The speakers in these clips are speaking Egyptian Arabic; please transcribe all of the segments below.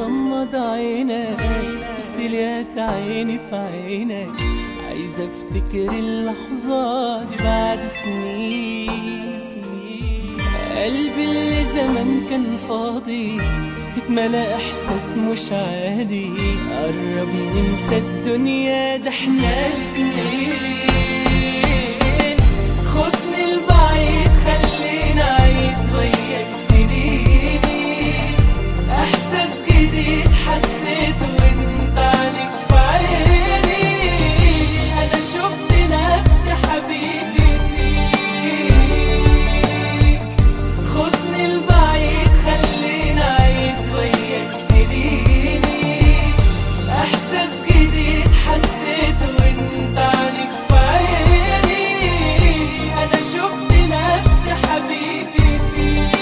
تغمض عينك بصليات عيني في عينك عايز افتكر اللحظة دي بعد سنين قلبي اللي زمان كان فاضي اتملى احساس مش عادي قرب ننسى الدنيا ده احنا الاتنين خدني البعيد خلينا عيد وياك سنيني احساس جديد حسيته وانت عليك في عيني انا شفت نفسي حبيبي فيك خدني البعيد خلينا عيد وياك سنيني احساس جديد حسيته وانت عليك في عيني انا شفت نفسي حبيبي فيك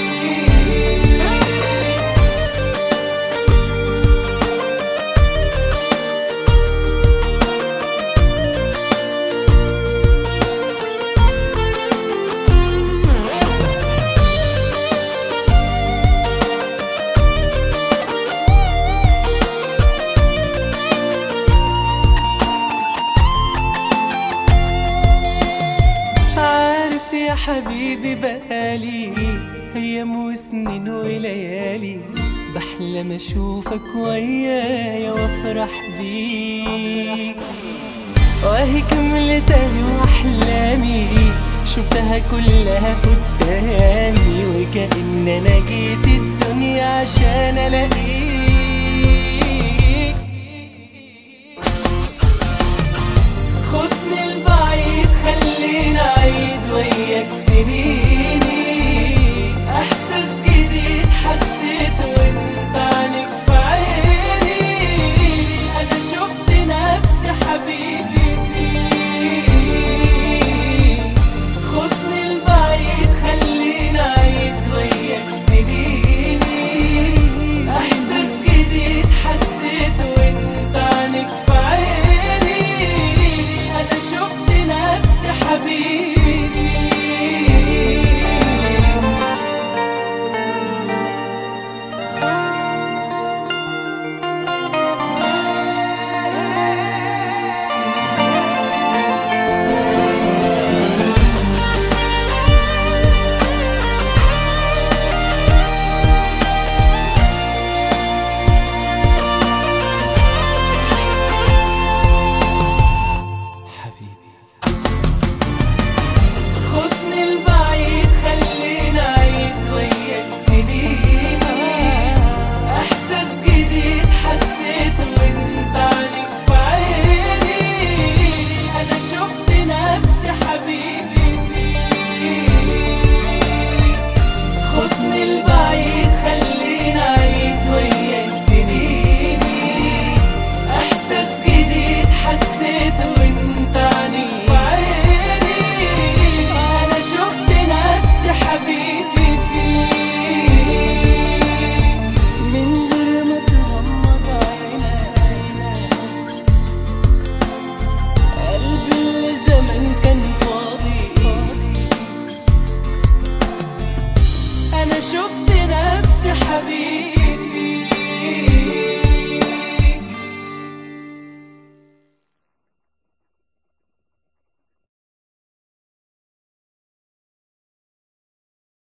عارف يا حبيبي بقالي ايام وسنين وليالي بحلم اشوفك ويايا وافرح بيك واهي كملت اهي واحلامي شفتها كلها قدامي وكأن انا جيت الدنيا عشان الاقيك خدني البعيد خلينا عيد وياك سنيني احساس جديد حسيته وانت عليك في عيني انا شفت نفسي حبيبي فيك خدني البعيد خلينا عيد وياك سنيني احساس جديد حسيته وانت عليك في عيني انا شفت نفسي حبيبي حبيبي خدني البعيد خلينا عيد وياك سنيني احساس جديد حسيته وانت عليك في عيني انا شفت نفسي حبيبي فيك خدني البعيد خلينا عيد وياك سنيني احساس جديد حسيته وانت عليك في عيني انا شفت نفسي حبيبي فيك من غير ما تغمض عينك قلبي اللي زمان كان فاضي انا شفت نفسي حبيبي